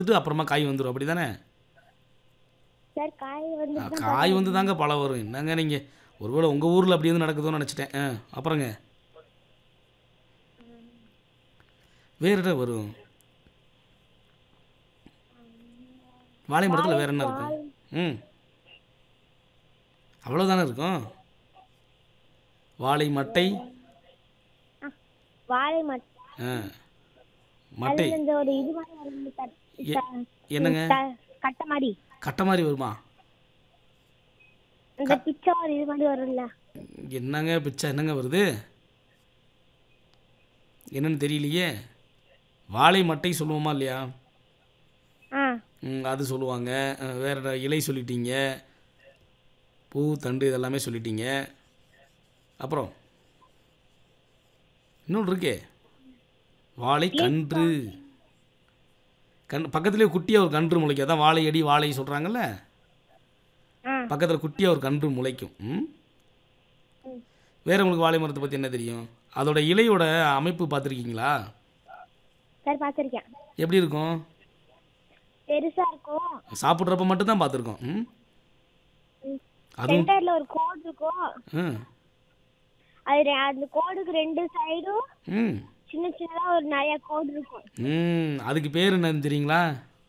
வந்துட்டு அப்புறமா காய் வந்துடும் அப்படி தானே சார் காய் வந்து காய் வந்து தாங்க பழம் வரும் என்னங்க நீங்கள் ஒருவேளை உங்கள் ஊரில் அப்படி வந்து நடக்குதோன்னு நினச்சிட்டேன் ஆ அப்புறங்க வேறு என்ன வரும் வாழை மரத்தில் வேறு என்ன இருக்கும் ம் அவ்வளோதானே இருக்கும் வாழை மட்டை வாழை மட்டை ஆ மட்டை அதுல இந்த ஒரு இது மாதிரி வரும் இந்த தட்- எ- த- என்னங்க த- கட்டை மாதிரி கட்டை மாதிரி வருமா இந்த பிச்சை ஒரு இது மாதிரி வரும்ல என்னங்க பிச்சை என்னங்க வருது என்னன்னு தெரியலையே வாழை மட்டை சொல்லுவோமா இல்லையா ஆ ம், அது சொல்லுவாங்க அஹ், வேற என்ன, இலை சொல்லிட்டீங்க பூ தண்டு இதெல்லாமே சொல்லிட்டீங்க அப்புறம் இன்னொன்று இருக்கே வாழை கன்று கண் பக்கத்துலேயே குட்டியாக ஒரு கன்று முளைக்கும் அதான் வாழை அடி வாழை சொல்கிறாங்கல்ல ஆ பக்கத்தில் குட்டியாக ஒரு கன்று முளைக்கும் ம் ம். வேற உங்களுக்கு வாழை மரத்தை பற்றி என்ன தெரியும் அதோட இலையோட அமைப்பு பார்த்துருக்கீங்களா சார் பார்த்துருக்கேன் எப்படி இருக்கும் பெருசா இருக்கும் சாப்பிட்றப்ப மட்டும்தான் பார்த்துருக்கோம் ம் அதுவும் சென்டர்ல ஒரு கோடு இருக்கும் ம் அது ரெ- அந்த கோடுக்கு ரெண்டு சைடும் ம் சின்ன சின்னதா ஒரு நிறைய கோடு இருக்கும் ம் அதுக்கு பேர் என்னன்னு தெரியுங்களா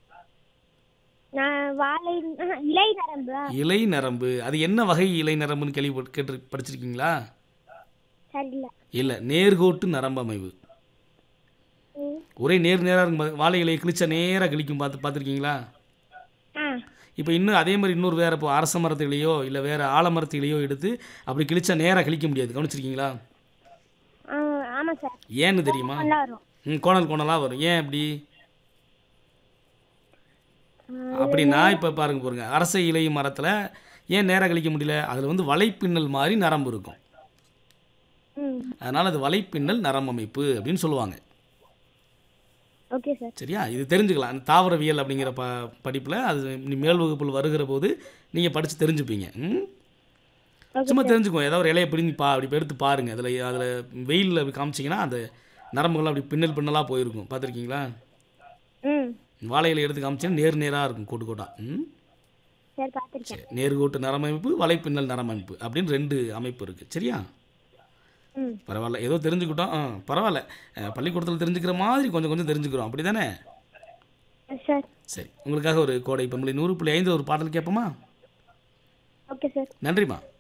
நான் வாழை ஆஹா, இலை நரம்பு இலை நரம்பு அது என்ன வகை இலை நரம்புன்னு கேள்வி கேட்டு படிச்சிருக்கீங்களா சரியில்ல இல்லை நேர்கோட்டு நரம்பு அமைவு ம். ஒரே நேர் நேராக இருக்கும் பாரு. வாழை இலையை கிழிச்சா நேராக கிழிக்கும் பார்த்து பார்த்துருக்கீங்களா ஆ இப்போ இன்னும் அதே மாதிரி இன்னொரு வேறு இப்போ அரச மரத்துலையோ இல்லை வேறு ஆலமரத்துலையோ எடுத்து அப்படி கிழிச்சா நேராக கிழிக்க முடியாது கவனிச்சிருக்கீங்களா ஆ, ஆமா சார் ஏன்னு தெரியுமா நல்லா வரும் ம் கோணல் கோணலாக வரும் ஏன் அப்படி அப்படின்னா இப்போ பாருங்க பாருங்க அரச இலை மரத்தில் ஏன் நேராக கழிக்க முடியல அதில் வந்து வலைப்பின்னல் மாதிரி நரம்பு இருக்கும் ம் அதனால் அது வலைப்பின்னல் நரம்பு அமைப்பு அப்படின்னு சொல்லுவாங்க ஓகே சார் சரியா இது தெரிஞ்சுக்கலாம் அந்த தாவரவியல் அப்படிங்கிற ப படிப்பில் அது நீ மேல் வகுப்பில் வருகிற போது நீங்கள் படித்து தெரிஞ்சுப்பீங்க ம் ஓகே சும்மா தெரிஞ்சுக்கோ ஏதாவது ஒரு இலையை பிடிங்கி பா அப்படி எடுத்து பாருங்கள் அதில் அதில் வெயிலில் அப்படி காமிச்சிங்கன்னா அந்த நரம்புகள் அப்படி பின்னல் பின்னலாக போயிருக்கும் பார்த்துருக்கீங்களா ம் வாழை இலை எடுத்து காமிச்சிங்கன்னா நேர் நேராக இருக்கும் கோட்டு கோட்டா ம் சார் பார்த்துருக்கேன் சரி நேர்கோட்டு நரம்பமைப்பு வலைப்பின்னல் நரம்பமைப்பு அப்படின்னு ரெண்டு அமைப்பு இருக்குது சரியா ம் பரவாயில்ல ஏதோ தெரிஞ்சுக்கிட்டோம் ஆ பரவாயில்ல அஹ், பள்ளிக்கூடத்தில் தெரிஞ்சுக்கிற மாதிரி கொஞ்சம் கொஞ்சம் தெரிஞ்சுக்கிறோம் அப்படி தானே சார் சரி உங்களுக்காக ஒரு கோடை பண்புலை நூறு புள்ளி ஐந்து ஒரு பாடல் கேட்போமா ஓகே சார் நன்றிம்மா